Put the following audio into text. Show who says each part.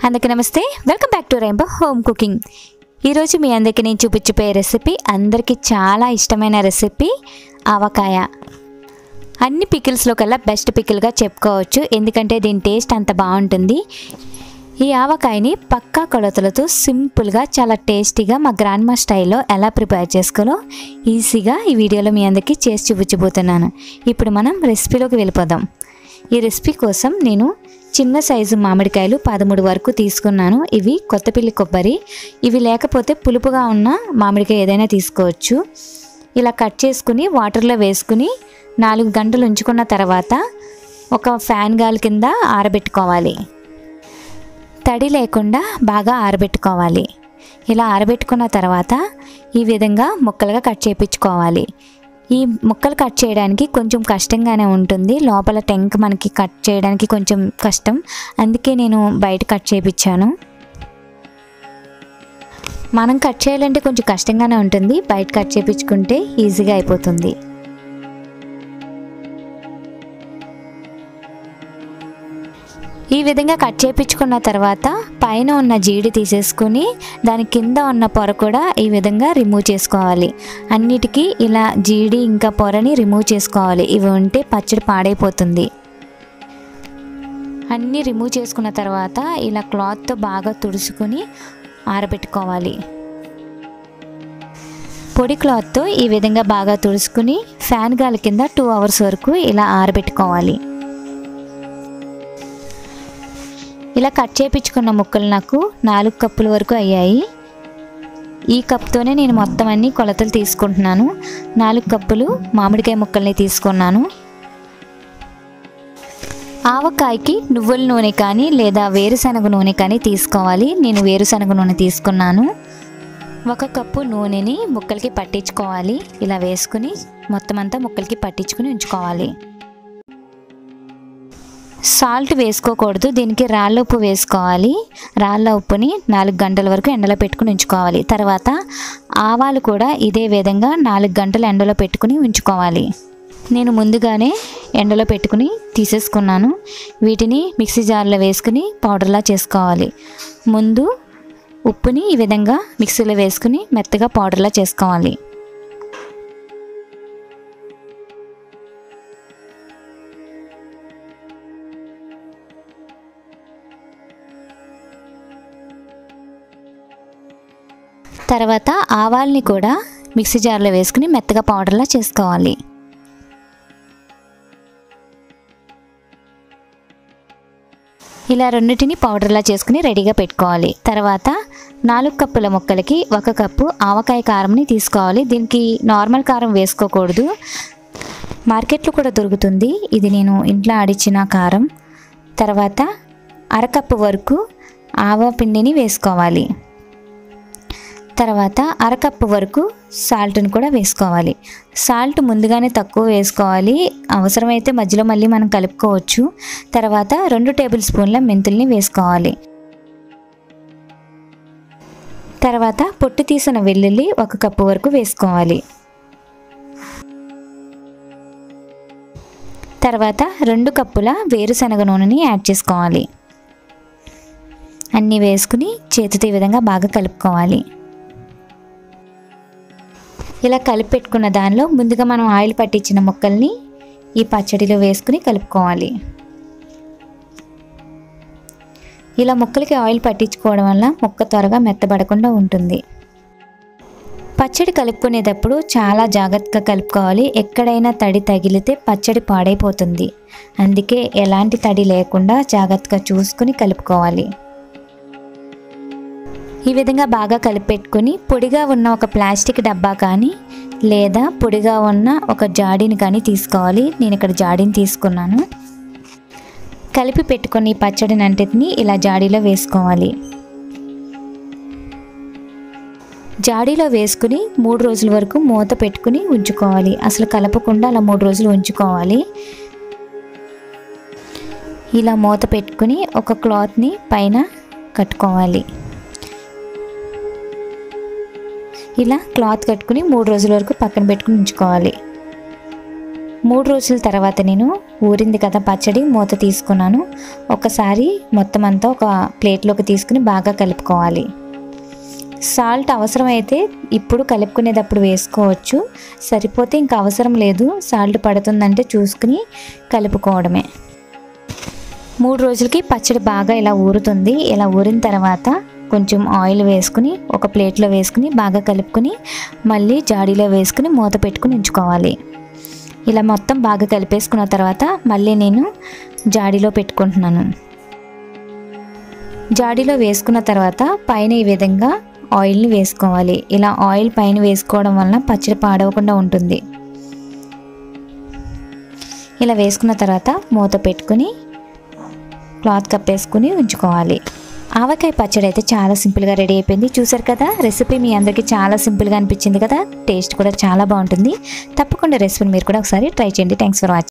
Speaker 1: అందరికీ నమస్తే welcome back to Rainbow Home Cooking ఈరోజు మీ అందరికీ నేను చూపించిపోయే రెసిపీ అందరికీ చాలా ఇష్టమైన రెసిపీ ఆవకాయ అన్ని పికిల్స్లో కల్లా బెస్ట్ పికిల్గా చెప్పుకోవచ్చు ఎందుకంటే దీని టేస్ట్ అంత బాగుంటుంది ఈ ఆవకాయని పక్కా కొలతలతో సింపుల్గా చాలా టేస్టీగా మా గ్రాండ్ మా స్టైల్లో ఎలా ప్రిపేర్ చేసుకోవాలో ఈజీగా ఈ వీడియోలో మీ అందరికీ చేసి చూపించబోతున్నాను ఇప్పుడు మనం రెసిపీలోకి వెళ్ళిపోదాం ఈ రెసిపీ కోసం నేను చిన్న సైజు మామిడికాయలు పదమూడు వరకు తీసుకున్నాను ఇవి కొత్తపిల్లి కొబ్బరి ఇవి లేకపోతే పులుపుగా ఉన్న మామిడికాయ ఏదైనా తీసుకోవచ్చు ఇలా కట్ చేసుకుని వాటర్లో వేసుకుని నాలుగు గంటలు ఉంచుకున్న తర్వాత ఒక ఫ్యాన్ గాలి కింద ఆరబెట్టుకోవాలి తడి లేకుండా బాగా ఆరబెట్టుకోవాలి ఇలా ఆరబెట్టుకున్న తర్వాత ఈ విధంగా ముక్కలుగా కట్ చేయించుకోవాలి ఈ ముక్కలు కట్ చేయడానికి కొంచెం కష్టంగానే ఉంటుంది లోపల టెంక్ మనకి కట్ చేయడానికి కొంచెం కష్టం అందుకే నేను బయట కట్ చేయించాను మనం కట్ చేయాలంటే కొంచెం కష్టంగానే ఉంటుంది బయట కట్ చేయించుకుంటే ఈజీగా అయిపోతుంది ఈ విధంగా కట్ చేయించుకున్న తర్వాత పైన ఉన్న జీడి తీసేసుకుని దాని కింద ఉన్న పొర కూడా ఈ విధంగా రిమూవ్ చేసుకోవాలి అన్నిటికీ ఇలా జీడి ఇంకా పొరని రిమూవ్ చేసుకోవాలి ఇవి ఉంటే పచ్చడి పాడైపోతుంది అన్నీ రిమూవ్ చేసుకున్న తర్వాత ఇలా క్లాత్తో బాగా తుడుచుకొని ఆరబెట్టుకోవాలి పొడి క్లాత్తో ఈ విధంగా బాగా తుడుచుకుని ఫ్యాన్ గాలి కింద టూ అవర్స్ వరకు ఇలా ఆరబెట్టుకోవాలి ఇలా కట్ చేయించుకున్న ముక్కలు నాకు నాలుగు కప్పుల వరకు అయ్యాయి ఈ కప్తోనే నేను మొత్తం అన్ని కొలతలు తీసుకుంటున్నాను నాలుగు కప్పులు మామిడికాయ ముక్కల్ని తీసుకున్నాను ఆవకాయకి నువ్వుల నూనె కానీ లేదా వేరుశనగ నూనె కానీ తీసుకోవాలి నేను వేరుశనగ నూనె తీసుకున్నాను ఒక కప్పు నూనెని ముక్కలకి పట్టించుకోవాలి ఇలా వేసుకుని మొత్తం అంతా ముక్కలకి పట్టించుకుని ఉంచుకోవాలి సాల్ట్ వేసుకోకూడదు దీనికి రాళ్ళ ఉప్పు వేసుకోవాలి రాళ్ళ ఉప్పుని నాలుగు గంటల వరకు ఎండలో పెట్టుకుని ఉంచుకోవాలి తర్వాత ఆవాలు కూడా ఇదే విధంగా నాలుగు గంటలు ఎండలో పెట్టుకుని ఉంచుకోవాలి నేను ముందుగానే ఎండలో పెట్టుకుని తీసేసుకున్నాను వీటిని మిక్సీ జార్లో వేసుకుని పౌడర్లా చేసుకోవాలి ముందు ఉప్పుని ఈ విధంగా మిక్సీలో వేసుకుని మెత్తగా పౌడర్లా చేసుకోవాలి తర్వాత ఆవాల్ని కూడా మిక్సీ జార్లో వేసుకుని మెత్తగా పౌడర్లా చేసుకోవాలి ఇలా రెండింటిని పౌడర్లా చేసుకుని రెడీగా పెట్టుకోవాలి తర్వాత నాలుగు కప్పుల ముక్కలకి ఒక కప్పు ఆవకాయ కారంని తీసుకోవాలి దీనికి నార్మల్ కారం వేసుకోకూడదు మార్కెట్లో కూడా దొరుకుతుంది ఇది నేను ఇంట్లో ఆడిచ్చిన కారం తర్వాత అరకప్పు వరకు ఆవ పిండిని వేసుకోవాలి తర్వాత అరకప్పు వరకు సాల్ట్ని కూడా వేసుకోవాలి సాల్ట్ ముందుగానే తక్కువ వేసుకోవాలి అవసరమైతే మధ్యలో మళ్ళీ మనం కలుపుకోవచ్చు తర్వాత రెండు టేబుల్ స్పూన్ల మెంతుల్ని వేసుకోవాలి తర్వాత పొట్టు తీసిన వెల్లుల్లి ఒక కప్పు వరకు వేసుకోవాలి తర్వాత రెండు కప్పుల వేరుశనగ నూనెని యాడ్ చేసుకోవాలి అన్నీ వేసుకుని చేతితో ఈ విధంగా బాగా కలుపుకోవాలి ఇలా కలిపి పెట్టుకున్న దానిలో ముందుగా మనం ఆయిల్ పట్టించిన ముక్కల్ని ఈ పచ్చడిలో వేసుకుని కలుపుకోవాలి ఇలా ముక్కలకి ఆయిల్ పట్టించుకోవడం వల్ల ముక్క త్వరగా మెత్తబడకుండా ఉంటుంది పచ్చడి కలుపుకునేటప్పుడు చాలా జాగ్రత్తగా కలుపుకోవాలి ఎక్కడైనా తడి తగిలితే పచ్చడి పాడైపోతుంది అందుకే ఎలాంటి తడి లేకుండా జాగ్రత్తగా చూసుకుని కలుపుకోవాలి ఈ విధంగా బాగా కలిపెట్టుకుని పొడిగా ఉన్న ఒక ప్లాస్టిక్ డబ్బా కానీ లేదా పొడిగా ఉన్న ఒక జాడీని కానీ తీసుకోవాలి నేను ఇక్కడ జాడీని తీసుకున్నాను కలిపి పెట్టుకుని ఈ పచ్చడిని అంటిని ఇలా జాడీలో వేసుకోవాలి జాడీలో వేసుకుని మూడు రోజుల వరకు మూత పెట్టుకుని ఉంచుకోవాలి అసలు కలపకుండా అలా మూడు రోజులు ఉంచుకోవాలి ఇలా మూత పెట్టుకుని ఒక క్లాత్ని పైన కట్టుకోవాలి ఇలా క్లాత్ కట్టుకుని మూడు రోజుల వరకు పక్కన పెట్టుకుని ఉంచుకోవాలి మూడు రోజుల తర్వాత నేను ఊరింది కదా పచ్చడి మూత తీసుకున్నాను ఒకసారి మొత్తం అంతా ఒక ప్లేట్లోకి తీసుకుని బాగా కలుపుకోవాలి సాల్ట్ అవసరమైతే ఇప్పుడు కలుపుకునేటప్పుడు వేసుకోవచ్చు సరిపోతే ఇంకా అవసరం లేదు సాల్ట్ పడుతుందంటే చూసుకుని కలుపుకోవడమే మూడు రోజులకి పచ్చడి బాగా ఇలా ఊరుతుంది ఇలా ఊరిన తర్వాత కొంచెం ఆయిల్ వేసుకుని ఒక ప్లేట్లో వేసుకుని బాగా కలుపుకుని మళ్ళీ జాడీలో వేసుకుని మూత పెట్టుకుని ఉంచుకోవాలి ఇలా మొత్తం బాగా కలిపేసుకున్న తర్వాత మళ్ళీ నేను జాడీలో పెట్టుకుంటున్నాను జాడీలో వేసుకున్న తర్వాత పైన ఈ విధంగా ఆయిల్ని వేసుకోవాలి ఇలా ఆయిల్ పైన వేసుకోవడం వలన పచ్చడి పాడవకుండా ఉంటుంది ఇలా వేసుకున్న తర్వాత మూత పెట్టుకుని క్లాత్ కప్పేసుకుని ఉంచుకోవాలి ఆవకాయ పచ్చడి అయితే చాలా సింపుల్గా రెడీ అయిపోయింది చూసారు కదా రెసిపీ మీ అందరికీ చాలా సింపుల్గా అనిపించింది కదా టేస్ట్ కూడా చాలా బాగుంటుంది తప్పకుండా రెసిపీని మీరు కూడా ఒకసారి ట్రై చేయండి థ్యాంక్స్ ఫర్ వాచింగ్